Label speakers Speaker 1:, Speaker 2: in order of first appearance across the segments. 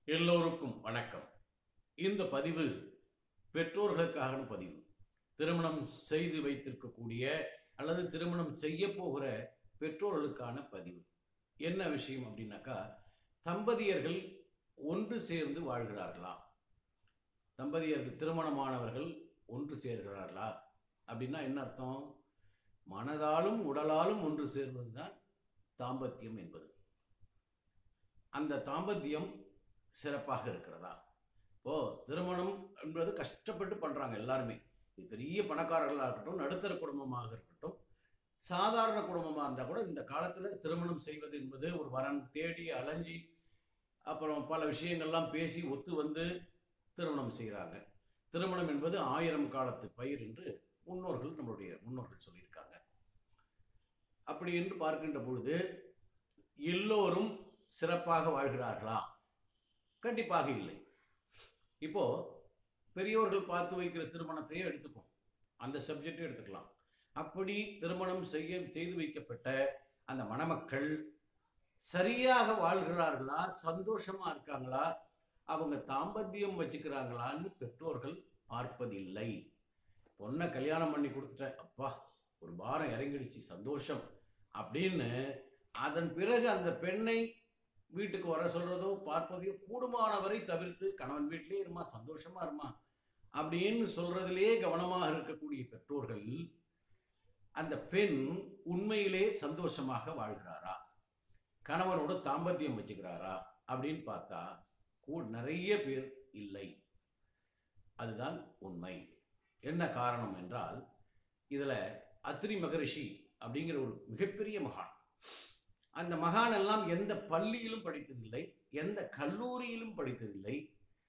Speaker 1: எல்லோருக்கும் வணக்கம் இந்த பதிவு பெற்றோர்களுக்கான பதிவு திருமணம் செய்து வைத்திருக்கக்கூடிய அல்லது திருமணம் செய்ய போகிற பெற்றோர்களுக்கான பதிவு என்ன விஷயம் அப்படின்னாக்கா தம்பதியர்கள் ஒன்று சேர்ந்து வாழ்கிறார்களா தம்பதியர்கள் திருமணமானவர்கள் ஒன்று சேர்கிறார்களா அப்படின்னா என்ன அர்த்தம் மனதாலும் உடலாலும் ஒன்று சேர்வது தான் தாம்பத்தியம் என்பது அந்த தாம்பத்தியம் சிறப்பாக இருக்கிறதா இப்போ திருமணம் என்பது கஷ்டப்பட்டு பண்ணுறாங்க எல்லாருமே இது பெரிய பணக்காரர்களாக இருக்கட்டும் நடுத்தர குடும்பமாக இருக்கட்டும் சாதாரண குடும்பமாக இருந்தால் கூட இந்த காலத்தில் திருமணம் செய்வது என்பது ஒரு வரன் தேடி அலைஞ்சி அப்புறம் பல விஷயங்கள்லாம் பேசி ஒத்து வந்து திருமணம் செய்கிறாங்க திருமணம் என்பது ஆயிரம் காலத்து பயிர் என்று முன்னோர்கள் நம்மளுடைய முன்னோர்கள் சொல்லியிருக்காங்க அப்படி என்று பார்க்கின்ற பொழுது எல்லோரும் சிறப்பாக வாழ்கிறார்களா கண்டிப்பாக இல்லை இப்போ பெரியோர்கள் பார்த்து வைக்கிற திருமணத்தையே எடுத்துப்போம் அந்த சப்ஜெக்டே எடுத்துக்கலாம் அப்படி திருமணம் செய்ய செய்து வைக்கப்பட்ட அந்த மணமக்கள் சரியாக வாழ்கிறார்களா சந்தோஷமா இருக்காங்களா அவங்க தாம்பத்தியம் வச்சுக்கிறாங்களான்னு பெற்றோர்கள் பார்ப்பதில்லை பொண்ணை கல்யாணம் பண்ணி கொடுத்துட்டேன் அப்பா ஒரு பாரம் இறங்கிடுச்சு சந்தோஷம் அப்படின்னு அதன் பிறகு அந்த பெண்ணை வீட்டுக்கு வர சொல்றதோ பார்ப்பதையோ கூடுமானவரை தவிர்த்து கணவன் வீட்டிலே இருமா சந்தோஷமா இருமா அப்படின்னு சொல்றதிலே கவனமாக இருக்கக்கூடிய பெற்றோர்கள் அந்த பெண் உண்மையிலே சந்தோஷமாக வாழ்கிறாரா கணவனோட தாம்பத்தியம் வச்சுக்கிறாரா அப்படின்னு பார்த்தா கூ நிறைய பேர் இல்லை அதுதான் உண்மை என்ன காரணம் என்றால் இதில் அத்ரி மகரிஷி அப்படிங்கிற ஒரு மிகப்பெரிய மகான் அந்த மகான் எல்லாம் எந்த பள்ளியிலும் படித்ததில்லை எந்த கல்லூரியிலும் படித்ததில்லை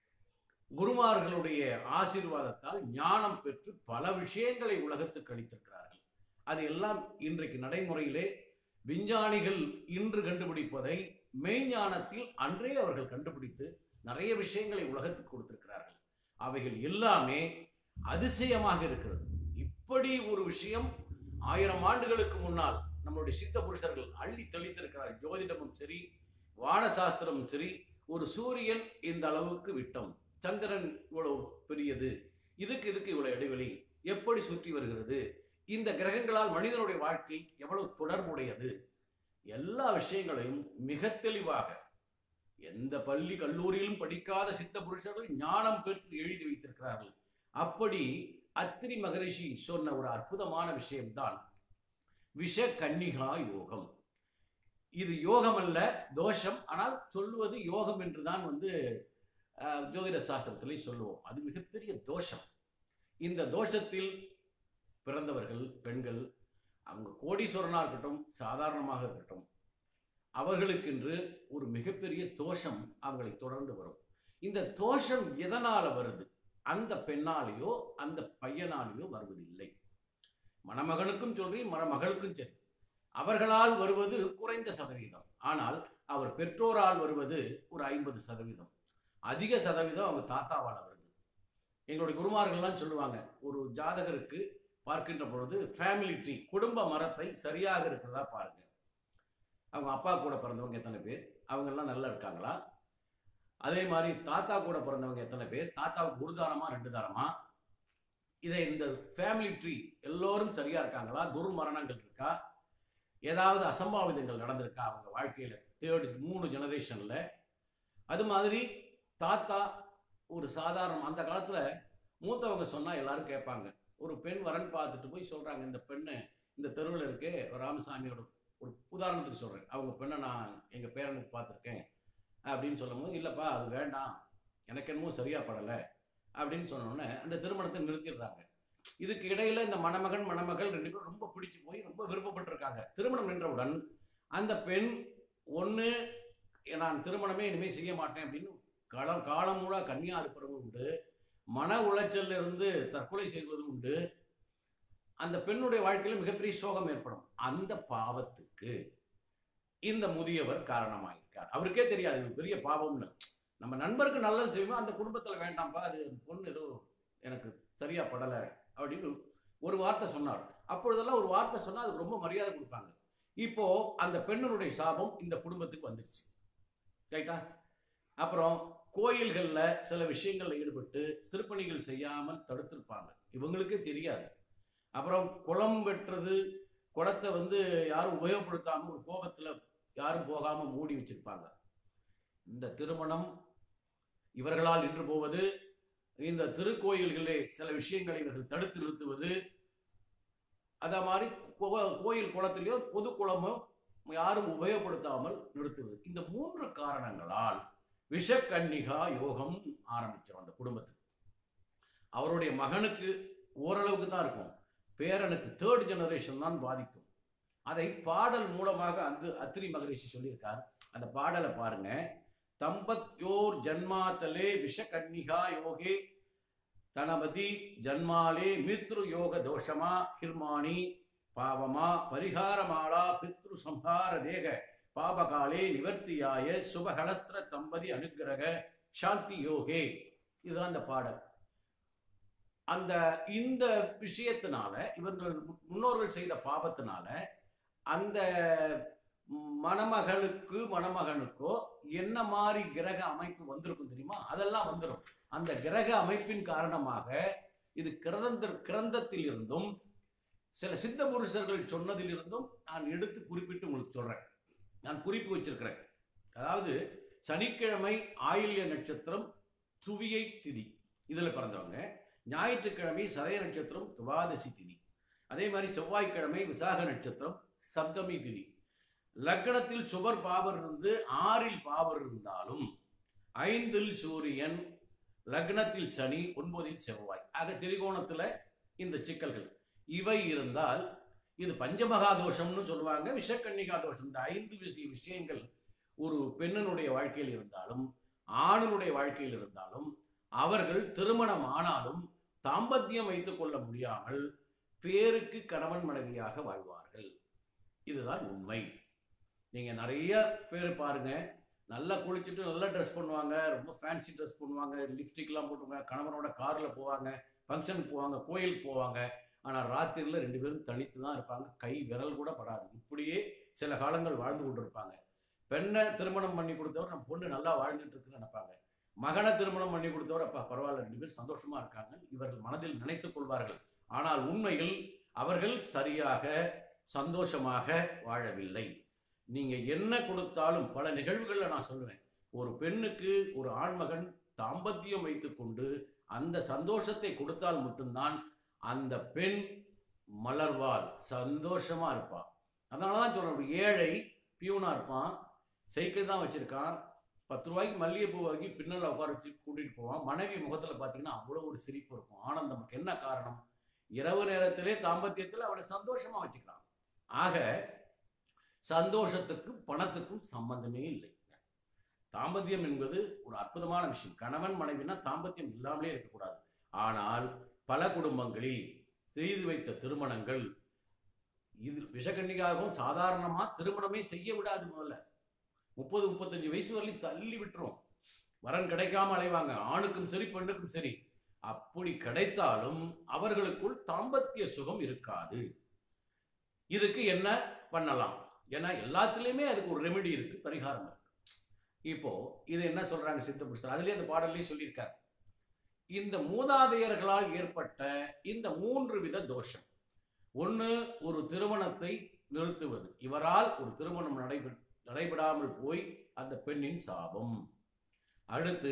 Speaker 1: குருமார்களுடைய ஆசீர்வாதத்தால் ஞானம் பெற்று பல விஷயங்களை உலகத்துக்கு அளித்திருக்கிறார்கள் அது எல்லாம் இன்றைக்கு நடைமுறையிலே விஞ்ஞானிகள் இன்று கண்டுபிடிப்பதை மெய்ஞானத்தில் அன்றே அவர்கள் கண்டுபிடித்து நிறைய விஷயங்களை உலகத்துக்கு கொடுத்திருக்கிறார்கள் அவைகள் எல்லாமே அதிசயமாக இருக்கிறது இப்படி ஒரு விஷயம் ஆயிரம் ஆண்டுகளுக்கு முன்னால் நம்மளுடைய சித்த புருஷர்கள் அள்ளி தெளித்திருக்கிறார் ஜோதிடமும் சரி வானசாஸ்திரமும் சரி ஒரு சூரியன் இந்த அளவுக்கு விட்டம் சந்திரன் இவ்வளவு பெரியது இதுக்கு இதுக்கு இவ்வளவு இடைவெளி எப்படி சுற்றி வருகிறது இந்த கிரகங்களால் மனிதனுடைய வாழ்க்கை எவ்வளவு தொடர்புடையது எல்லா விஷயங்களையும் மிக தெளிவாக எந்த பள்ளி கல்லூரியிலும் படிக்காத சித்த புருஷர்கள் ஞானம் பெற்று எழுதி வைத்திருக்கிறார்கள் அப்படி அத்திரி மகரிஷி சொன்ன ஒரு அற்புதமான விஷயம்தான் விஷ கன்னிகா யோகம் இது யோகம் அல்ல தோஷம் ஆனால் சொல்லுவது யோகம் என்று தான் வந்து அஹ், ஜோதிட சாஸ்திரத்திலே சொல்லுவோம் அது மிகப்பெரிய தோஷம் இந்த தோஷத்தில் பிறந்தவர்கள் பெண்கள் அவங்க கோடீஸ்வரனாக இருக்கட்டும் சாதாரணமாக இருக்கட்டும் அவர்களுக்கென்று ஒரு மிகப்பெரிய தோஷம் அவங்களை தொடர்ந்து வரும் இந்த தோஷம் எதனால வருது அந்த பெண்ணாலேயோ அந்த பையனாலேயோ வருவதில்லை மணமகனுக்கும் சொல்றி மணமகளுக்கும் சரி அவர்களால் வருவது குறைந்த சதவீதம் ஆனால் அவர் பெற்றோரால் வருவது ஒரு ஐம்பது சதவீதம் அதிக சதவீதம் அவங்க தாத்தாவால் வருது எங்களுடைய குருமார்கள்லாம் சொல்லுவாங்க ஒரு ஜாதகருக்கு பார்க்கின்ற பொழுது ஃபேமிலி ட்ரீ குடும்ப மரத்தை சரியாக இருக்கிறதா பாருங்க அவங்க அப்பா கூட பிறந்தவங்க எத்தனை பேர் அவங்கெல்லாம் நல்லா இருக்காங்களா அதே மாதிரி தாத்தா கூட பிறந்தவங்க எத்தனை பேர் தாத்தாவுக்கு ஒரு தாரமா ரெண்டு தாரமா இதை இந்த ஃபேமிலி ட்ரீ எல்லோரும் சரியா இருக்காங்களா துர்மரணங்கள் இருக்கா ஏதாவது அசம்பாவிதங்கள் நடந்திருக்கா அவங்க வாழ்க்கையில தேர்டு மூணு ஜெனரேஷன்ல அது மாதிரி தாத்தா ஒரு சாதாரண அந்த காலத்துல மூத்தவங்க சொன்னா எல்லாரும் கேட்பாங்க ஒரு பெண் வரன் பார்த்துட்டு போய் சொல்றாங்க இந்த பெண்ணு இந்த தெருவில் இருக்கே ராமசாமியோட ஒரு உதாரணத்துக்கு சொல்றேன் அவங்க பெண்ணை நான் எங்க பேரனுக்கு பார்த்துருக்கேன் அப்படின்னு சொல்லும்போது இல்லப்பா அது வேண்டாம் எனக்கு என்னமோ சரியா படலை அப்படின்னு சொன்ன உடனே அந்த திருமணத்தை நிறுத்திடுறாங்க இதுக்கு இடையில இந்த மணமகன் மணமகள் ரெண்டு பேரும் ரொம்ப பிடிச்சு போய் ரொம்ப விருப்பப்பட்டிருக்காங்க திருமணம் நின்றவுடன் அந்த பெண் ஒன்று நான் திருமணமே இனிமேல் செய்ய மாட்டேன் அப்படின்னு காலம் காலம் மூடா கன்னியா இருப்பதும் உண்டு மன உளைச்சல்ல இருந்து தற்கொலை செய்வதும் உண்டு அந்த பெண்ணுடைய வாழ்க்கையில மிகப்பெரிய சோகம் ஏற்படும் அந்த பாவத்துக்கு இந்த முதியவர் காரணமாயிருக்கார் அவருக்கே தெரியாது இது பெரிய பாவம்னு நம்ம நண்பருக்கு நல்லது செய்வோம் அந்த குடும்பத்தில் வேண்டாம்ப்பா அது பொண்ணு ஏதோ எனக்கு சரியா படலை அப்படின்னு ஒரு வார்த்தை சொன்னார் அப்பொழுதெல்லாம் ஒரு வார்த்தை சொன்னா அதுக்கு ரொம்ப மரியாதை கொடுப்பாங்க இப்போ அந்த பெண்ணினுடைய சாபம் இந்த குடும்பத்துக்கு வந்துருச்சு ரைட்டா அப்புறம் கோயில்களில் சில விஷயங்களில் ஈடுபட்டு திருப்பணிகள் செய்யாமல் தடுத்திருப்பாங்க இவங்களுக்கே தெரியாது அப்புறம் குளம் வெட்டுறது குளத்தை வந்து யாரும் உபயோகப்படுத்தாமல் ஒரு கோபத்தில் யாரும் போகாமல் மூடி வச்சிருப்பாங்க இந்த திருமணம் இவர்களால் நின்று போவது இந்த திருக்கோயில்களே சில விஷயங்களை இவர்கள் தடுத்து நிறுத்துவது அத மாதிரி கோ- கோயில் குளத்திலேயோ பொது குளமோ யாரும் உபயோகப்படுத்தாமல் நிறுத்துவது இந்த மூன்று காரணங்களால் விஷக்கன்னிகா யோகம் ஆரம்பிச்சிடும் அந்த குடும்பத்துக்கு அவருடைய மகனுக்கு ஓரளவுக்கு தான் இருக்கும் பேரனுக்கு தேர்ட் ஜெனரேஷன் தான் பாதிக்கும் அதை பாடல் மூலமாக அந்த அத்திரி மகரிஷி சொல்லியிருக்கார் அந்த பாடலை பாருங்க தம்பத்யோர் ஜன்மாத்தலே விஷகன்னிகா யோகே தனபதி ஜன்மாலே மித்ரு யோக தோஷமா ஹிர்மாணி பாவமா பரிகாரமாலா பித்ரு சம்ஹார தேக பாபகாலே நிவர்த்தியாய சுபகலஸ்திர தம்பதி அனுக்கிரக சாந்தி யோகே இதுதான் அந்த பாடல் அந்த இந்த விஷயத்தினால இவர்கள் முன்னோர்கள் செய்த பாபத்தினால அந்த மணமகளுக்கு மணமகனுக்கோ என்ன மாதிரி கிரக அமைப்பு வந்திருக்கும் தெரியுமா அதெல்லாம் வந்துடும் அந்த கிரக அமைப்பின் காரணமாக இது கிரந்த கிரந்தத்தில் இருந்தும் சில சித்த புருஷர்கள் சொன்னதிலிருந்தும் நான் எடுத்து குறிப்பிட்டு உங்களுக்கு சொல்றேன் நான் குறிப்பு வச்சிருக்கிறேன் அதாவது சனிக்கிழமை ஆயில்ய நட்சத்திரம் துவியை திதி இதில் பிறந்தவங்க ஞாயிற்றுக்கிழமை சதய நட்சத்திரம் துவாதசி திதி அதே மாதிரி செவ்வாய்க்கிழமை விசாக நட்சத்திரம் சப்தமி திதி லக்னத்தில் சுபர் பாவர் இருந்து ஆறில் பாவர் இருந்தாலும் ஐந்தில் சூரியன் லக்னத்தில் சனி ஒன்பதில் செவ்வாய் ஆக திரிகோணத்துல இந்த சிக்கல்கள் இவை இருந்தால் இது பஞ்சமகா தோஷம்னு சொல்லுவாங்க விஷக்கன்னிகா தோஷம் இந்த ஐந்து விஷய விஷயங்கள் ஒரு பெண்ணினுடைய வாழ்க்கையில் இருந்தாலும் ஆணினுடைய வாழ்க்கையில் இருந்தாலும் அவர்கள் திருமணம் ஆனாலும் தாம்பத்தியம் வைத்துக் கொள்ள முடியாமல் பேருக்கு கணவன் மனைவியாக வாழ்வார்கள் இதுதான் உண்மை நீங்க நிறைய பேர் பாருங்க நல்லா குளிச்சுட்டு நல்லா ட்ரெஸ் பண்ணுவாங்க ரொம்ப ஃபேன்சி ட்ரெஸ் பண்ணுவாங்க லிப்ஸ்டிக்லாம் போட்டுவாங்க கணவனோட காரில் போவாங்க ஃபங்க்ஷனுக்கு போவாங்க கோயிலுக்கு போவாங்க ஆனால் ராத்திரியில் ரெண்டு பேரும் தனித்து தான் இருப்பாங்க கை விரல் கூட படாது இப்படியே சில காலங்கள் வாழ்ந்து கொண்டு இருப்பாங்க பெண்ணை திருமணம் பண்ணி கொடுத்தவர் நம்ம பொண்ணு நல்லா வாழ்ந்துட்டு இருக்குன்னு நினைப்பாங்க மகனை திருமணம் பண்ணி கொடுத்தவர் அப்பா பரவாயில்ல ரெண்டு பேரும் சந்தோஷமா இருக்காங்க இவர்கள் மனதில் நினைத்துக் கொள்வார்கள் ஆனால் உண்மையில் அவர்கள் சரியாக சந்தோஷமாக வாழவில்லை நீங்க என்ன கொடுத்தாலும் பல நிகழ்வுகளில் நான் சொல்லுவேன் ஒரு பெண்ணுக்கு ஒரு ஆண்மகன் தாம்பத்தியம் வைத்துக்கொண்டு அந்த சந்தோஷத்தை கொடுத்தால் மட்டும்தான் அந்த பெண் மலர்வாள் சந்தோஷமா இருப்பான் அதனால தான் சொல்றேன் ஒரு ஏழை பியூனா இருப்பான் சைக்கிள் தான் வச்சிருக்கான் பத்து ரூபாய்க்கு மல்லிகைப்பூ வாங்கி பின்னல உட்கார வச்சு கூட்டிட்டு போவான் மனைவி முகத்துல பார்த்தீங்கன்னா அவ்வளோ ஒரு சிரிப்பு இருக்கும் ஆனந்தம் இருக்கு. என்ன காரணம் இரவு நேரத்திலே தாம்பத்தியத்தில் அவளை சந்தோஷமா வச்சுக்கிறான் ஆக சந்தோஷத்துக்கும் பணத்துக்கும் சம்பந்தமே இல்லை தாம்பத்தியம் என்பது ஒரு அற்புதமான விஷயம் கணவன் மனைவினா தாம்பத்தியம் இல்லாமலே இருக்கக்கூடாது ஆனால் பல குடும்பங்களில் செய்து வைத்த திருமணங்கள் இது விஷகன்னிகாகவும் சாதாரணமா திருமணமே செய்ய விடாது முதல்ல முப்பது முப்பத்தஞ்சு வயசு வரலையும் தள்ளி விட்டுரும் வரன் கிடைக்காம அலைவாங்க ஆணுக்கும் சரி பெண்ணுக்கும் சரி அப்படி கிடைத்தாலும் அவர்களுக்குள் தாம்பத்திய சுகம் இருக்காது இதுக்கு என்ன பண்ணலாம் ஏன்னா எல்லாத்துலேயுமே அதுக்கு ஒரு ரெமெடி இருக்கு பரிகாரம் இருக்கு இப்போ இது என்ன சொல்றாங்க சித்த புருஷர் அதுலயே அந்த பாடல்லையும் சொல்லியிருக்காரு இந்த மூதாதையர்களால் ஏற்பட்ட இந்த மூன்று வித தோஷம் ஒன்று ஒரு திருமணத்தை நிறுத்துவது இவரால் ஒரு திருமணம் நடைபெ நடைபெறாமல் போய் அந்த பெண்ணின் சாபம் அடுத்து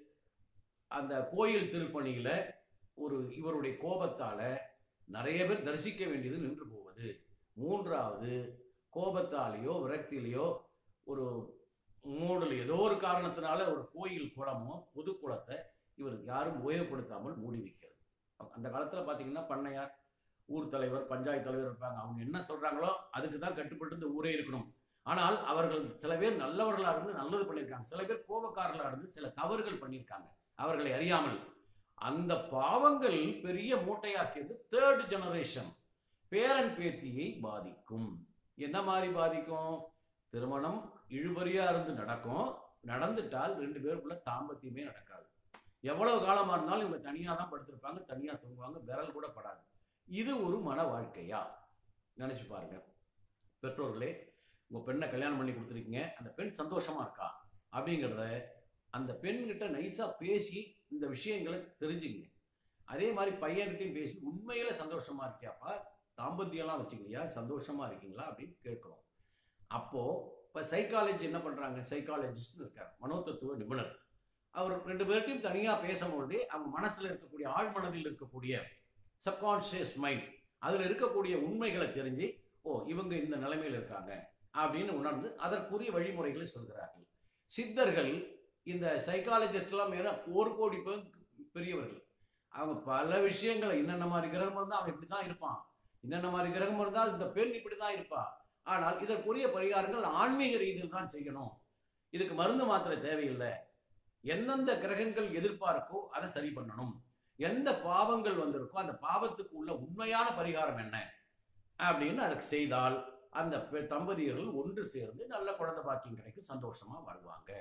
Speaker 1: அந்த கோயில் திருப்பணியில ஒரு இவருடைய கோபத்தால நிறைய பேர் தரிசிக்க வேண்டியது நின்று போவது மூன்றாவது கோபத்தாலேயோ விரக்தியிலையோ ஒரு மூடல் ஏதோ ஒரு காரணத்தினால ஒரு கோயில் குளமோ பொது குளத்தை இவர் யாரும் உபயோகப்படுத்தாமல் மூடி வைக்கிறது அந்த காலத்தில் பார்த்தீங்கன்னா பண்ணையார் ஊர் தலைவர் பஞ்சாயத்து தலைவர் இருப்பாங்க அவங்க என்ன சொல்றாங்களோ அதுக்கு தான் கட்டுப்பட்டு இந்த ஊரே இருக்கணும் ஆனால் அவர்கள் சில பேர் நல்லவர்களாக இருந்து நல்லது பண்ணியிருக்காங்க சில பேர் கோபக்காரர்களாக இருந்து சில தவறுகள் பண்ணியிருக்காங்க அவர்களை அறியாமல் அந்த பாவங்கள் பெரிய மூட்டையா சேர்ந்து தேர்ட் ஜெனரேஷன் பேரன் பேத்தியை பாதிக்கும் என்ன மாதிரி பாதிக்கும் திருமணம் இழுபறியா இருந்து நடக்கும் நடந்துட்டால் ரெண்டு பேருக்குள்ள தாம்பத்தியமே நடக்காது எவ்வளவு காலமா இருந்தாலும் இவங்க தனியா தான் படுத்திருப்பாங்க தனியா தூங்குவாங்க விரல் கூட படாது இது ஒரு மன வாழ்க்கையா நினைச்சு பாருங்க பெற்றோர்களே உங்க பெண்ணை கல்யாணம் பண்ணி கொடுத்துருக்கீங்க அந்த பெண் சந்தோஷமா இருக்கா அப்படிங்கிறத அந்த பெண்கிட்ட நைஸா பேசி இந்த விஷயங்களை தெரிஞ்சுங்க அதே மாதிரி பையன்கிட்டையும் பேசி உண்மையில சந்தோஷமா இருக்கியாப்பா தாம்பத்தியம்லாம் வச்சுக்கிறியா சந்தோஷமா இருக்கீங்களா அப்படின்னு கேட்கணும் அப்போ இப்போ சைக்காலஜி என்ன பண்றாங்க சைக்காலஜிஸ்ட் இருக்கார் மனோதத்துவ நிபுணர் அவர் ரெண்டு பேர்ட்டையும் தனியா பேசும்பொழுதே அவங்க மனசுல இருக்கக்கூடிய ஆழ்மனதில் இருக்கக்கூடிய சப்கான்ஷியஸ் மைண்ட் அதுல இருக்கக்கூடிய உண்மைகளை தெரிஞ்சு ஓ இவங்க இந்த நிலைமையில இருக்காங்க அப்படின்னு உணர்ந்து அதற்குரிய வழிமுறைகளை சொல்கிறார்கள் சித்தர்கள் இந்த சைக்காலஜிஸ்ட்லாம் மேல ஒரு கோடி பேர் பெரியவர்கள் அவங்க பல விஷயங்களை என்னென்ன மாதிரி கிரகம் இருந்தால் அவன் இப்படி தான் இருப்பான் என்னென்ன மாதிரி கிரகம் இருந்தால் இந்த பெண் இப்படி தான் இருப்பா ஆனால் இதற்குரிய பரிகாரங்கள் ஆன்மீக ரீதியில் தான் செய்யணும் இதுக்கு மருந்து மாத்திரை தேவையில்லை எந்தெந்த கிரகங்கள் எதிர்பார்க்கோ அதை சரி பண்ணணும் எந்த பாவங்கள் வந்திருக்கோ அந்த பாவத்துக்கு உள்ள உண்மையான பரிகாரம் என்ன அப்படின்னு அதுக்கு செய்தால் அந்த பெ- தம்பதியர்கள் ஒன்று சேர்ந்து நல்ல குழந்தை பாக்கியம் கிடைக்கும் சந்தோஷமா வாழ்வாங்க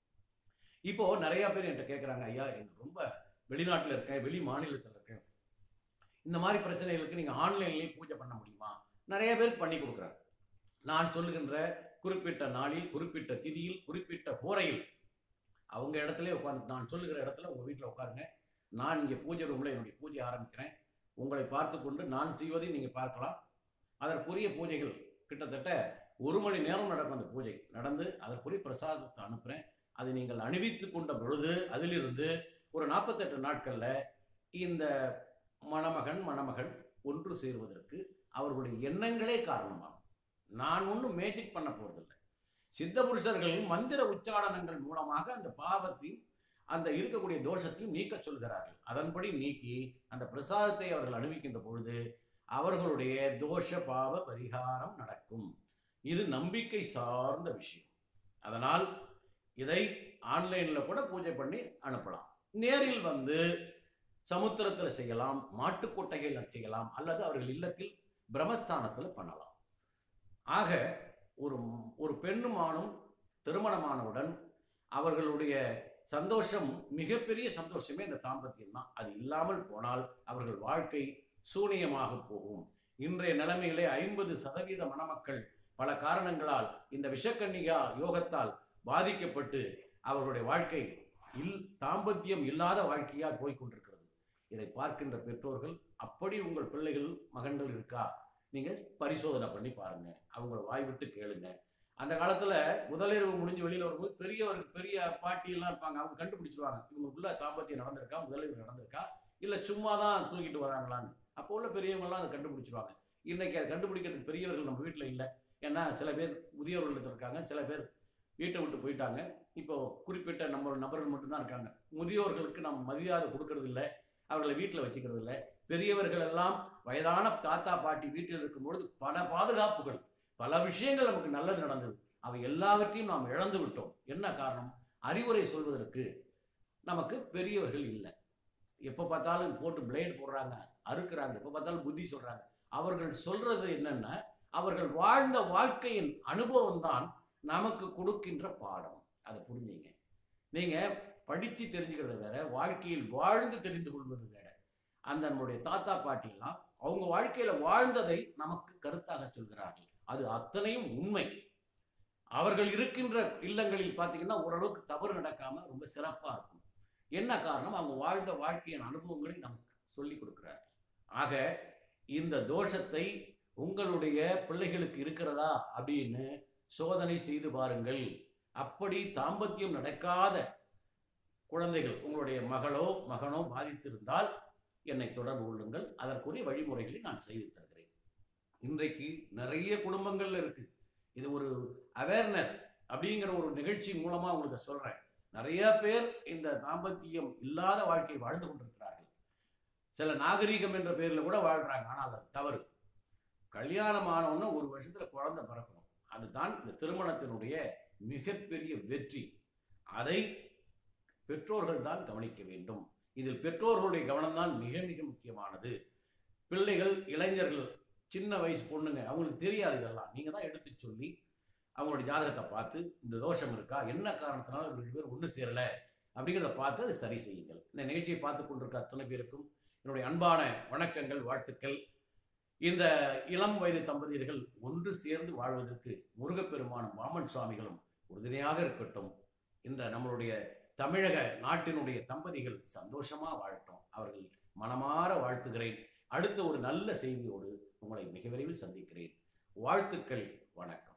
Speaker 1: இப்போ நிறைய பேர் என்கிட்ட கேட்குறாங்க ஐயா எனக்கு ரொம்ப வெளிநாட்டில் இருக்கேன் வெளி மாநிலத்தில் இருக்கேன் இந்த மாதிரி பிரச்சனைகளுக்கு நீங்கள் ஆன்லைன்லேயே பூஜை பண்ண முடியுமா நிறைய பேருக்கு பண்ணி கொடுக்குறாங்க நான் சொல்லுகின்ற குறிப்பிட்ட நாளில் குறிப்பிட்ட திதியில் குறிப்பிட்ட ஹோரையில் அவங்க இடத்துல உட்காந்து நான் சொல்லுகிற இடத்துல உங்கள் வீட்டில் உட்காருங்க நான் இங்கே பூஜை ரூமில் என்னுடைய பூஜை ஆரம்பிக்கிறேன் உங்களை பார்த்து கொண்டு நான் செய்வதை நீங்கள் பார்க்கலாம் அதற்குரிய பூஜைகள் கிட்டத்தட்ட ஒரு மணி நேரம் நடக்கும் அந்த பூஜை நடந்து அதற்குரிய பிரசாதத்தை அனுப்புகிறேன் அதை நீங்கள் அணிவித்து கொண்ட பொழுது அதிலிருந்து ஒரு நாற்பத்தெட்டு நாட்களில் இந்த மணமகன் மணமகள் ஒன்று சேருவதற்கு அவர்களுடைய எண்ணங்களே காரணமாகும் நான் ஒன்றும் மேஜிக் பண்ண போறதில்லை சித்த புருஷர்கள் மந்திர உச்சாடனங்கள் மூலமாக அந்த பாவத்தையும் அந்த இருக்கக்கூடிய தோஷத்தையும் நீக்க சொல்கிறார்கள் அதன்படி நீக்கி அந்த பிரசாதத்தை அவர்கள் அணிவிக்கின்ற பொழுது அவர்களுடைய தோஷ பாவ பரிகாரம் நடக்கும் இது நம்பிக்கை சார்ந்த விஷயம் அதனால் இதை ஆன்லைன்ல கூட பூஜை பண்ணி அனுப்பலாம் நேரில் வந்து சமுத்திரத்தில் செய்யலாம் மாட்டுக்கொட்டைகள் செய்யலாம் அல்லது அவர்கள் இல்லத்தில் பிரம்மஸ்தானத்தில் பண்ணலாம் ஆக ஒரு ஒரு பெண்ணும் ஆணும் திருமணமானவுடன் அவர்களுடைய சந்தோஷம் மிகப்பெரிய சந்தோஷமே இந்த தாம்பத்தியம் தான் அது இல்லாமல் போனால் அவர்கள் வாழ்க்கை சூனியமாக போகும் இன்றைய நிலைமையிலே ஐம்பது சதவீத மணமக்கள் பல காரணங்களால் இந்த விஷக்கன்னிகா யோகத்தால் பாதிக்கப்பட்டு அவர்களுடைய வாழ்க்கை இல் தாம்பத்தியம் இல்லாத வாழ்க்கையால் போய்க் கொண்டிருக்கிறது இதை பார்க்கின்ற பெற்றோர்கள் அப்படி உங்கள் பிள்ளைகள் மகன்கள் இருக்கா நீங்க பரிசோதனை பண்ணி பாருங்க அவங்கள வாய் விட்டு கேளுங்க அந்த காலத்துல முதலிரவு முடிஞ்சு வெளியில வரும்போது பெரியவர் பெரிய பாட்டி எல்லாம் இருப்பாங்க அவங்க கண்டுபிடிச்சிருவாங்க இவங்களுக்குள்ள தாம்பத்தியம் நடந்திருக்கா முதலிரவு நடந்திருக்கா இல்ல சும்மா தான் தூக்கிட்டு வராங்களான்னு அப்போ உள்ள பெரியவங்கலாம் அதை கண்டுபிடிச்சிருவாங்க இன்னைக்கு அதை கண்டுபிடிக்கிறதுக்கு பெரியவர்கள் நம்ம வீட்டில் இல்லை ஏன்னா சில பேர் முதியோர்கள் இருக்காங்க சில பேர் வீட்டை விட்டு போயிட்டாங்க இப்போ குறிப்பிட்ட நம்ம நபர்கள் மட்டும்தான் இருக்காங்க முதியோர்களுக்கு நம்ம மரியாதை கொடுக்கறது இல்லை அவர்களை வீட்டில் வச்சுக்கிறது இல்லை பெரியவர்கள் எல்லாம் வயதான தாத்தா பாட்டி வீட்டில் இருக்கும்பொழுது பல பாதுகாப்புகள் பல விஷயங்கள் நமக்கு நல்லது நடந்தது அவை எல்லாவற்றையும் நாம் இழந்து விட்டோம் என்ன காரணம் அறிவுரை சொல்வதற்கு நமக்கு பெரியவர்கள் இல்லை எப்போ பார்த்தாலும் போட்டு பிளேடு போடுறாங்க அறுக்குறாங்க எப்போ பார்த்தாலும் புத்தி சொல்றாங்க அவர்கள் சொல்றது என்னன்னா அவர்கள் வாழ்ந்த வாழ்க்கையின் அனுபவம் தான் நமக்கு கொடுக்கின்ற பாடம் அதை புரிஞ்சுங்க நீங்க படிச்சு தெரிஞ்சுக்கிறது வேற வாழ்க்கையில் வாழ்ந்து தெரிந்து கொள்வது வேற அந்த நம்முடைய தாத்தா பாட்டியெல்லாம் அவங்க வாழ்க்கையில வாழ்ந்ததை நமக்கு கருத்தாக சொல்கிறார்கள் அது அத்தனையும் உண்மை அவர்கள் இருக்கின்ற இல்லங்களில் பார்த்தீங்கன்னா ஓரளவுக்கு தவறு நடக்காம ரொம்ப சிறப்பா இருக்கும் என்ன காரணம் அவங்க வாழ்ந்த வாழ்க்கையின் அனுபவங்களை நமக்கு சொல்லி கொடுக்கிறார் ஆக இந்த தோஷத்தை உங்களுடைய பிள்ளைகளுக்கு இருக்கிறதா அப்படின்னு சோதனை செய்து பாருங்கள் அப்படி தாம்பத்தியம் நடக்காத குழந்தைகள் உங்களுடைய மகளோ மகனோ பாதித்திருந்தால் என்னை தொடர்பு கொள்ளுங்கள் அதற்குரிய வழிமுறைகளை நான் செய்து தருகிறேன் இன்றைக்கு நிறைய குடும்பங்கள்ல இருக்கு இது ஒரு அவேர்னஸ் அப்படிங்கிற ஒரு நிகழ்ச்சி மூலமா உங்களுக்கு சொல்றேன் நிறைய பேர் இந்த தாம்பத்தியம் இல்லாத வாழ்க்கை வாழ்ந்து கொண்டிருக்கிறார்கள் சில நாகரீகம் என்ற பேர்ல கூட வாழ்றாங்க ஆனால் அது தவறு கல்யாணம் ஆனவுடனே ஒரு வருஷத்துல குழந்தை பிறக்கணும் அதுதான் இந்த திருமணத்தினுடைய மிகப்பெரிய வெற்றி அதை பெற்றோர்கள் தான் கவனிக்க வேண்டும் இதில் பெற்றோர்களுடைய கவனம்தான் மிக மிக முக்கியமானது பிள்ளைகள் இளைஞர்கள் சின்ன வயசு பொண்ணுங்க அவங்களுக்கு தெரியாது இதெல்லாம் நீங்க தான் எடுத்து சொல்லி அவங்களுடைய ஜாதகத்தை பார்த்து இந்த தோஷம் இருக்கா என்ன காரணத்தினால இவங்க ரெண்டு பேர் ஒன்று சேரல அப்படிங்கிறத பார்த்து அதை சரி செய்யுங்கள் இந்த நிகழ்ச்சியை பார்த்து கொண்டிருக்க அத்தனை பேருக்கும் என்னுடைய அன்பான வணக்கங்கள் வாழ்த்துக்கள் இந்த இளம் வயது தம்பதியர்கள் ஒன்று சேர்ந்து வாழ்வதற்கு முருகப்பெருமானும் வாமன் சுவாமிகளும் உறுதுணையாக இருக்கட்டும் என்ற நம்மளுடைய தமிழக நாட்டினுடைய தம்பதிகள் சந்தோஷமா வாழட்டும் அவர்கள் மனமாற வாழ்த்துகிறேன் அடுத்த ஒரு நல்ல செய்தியோடு உங்களை மிக விரைவில் சந்திக்கிறேன் வாழ்த்துக்கள் வணக்கம்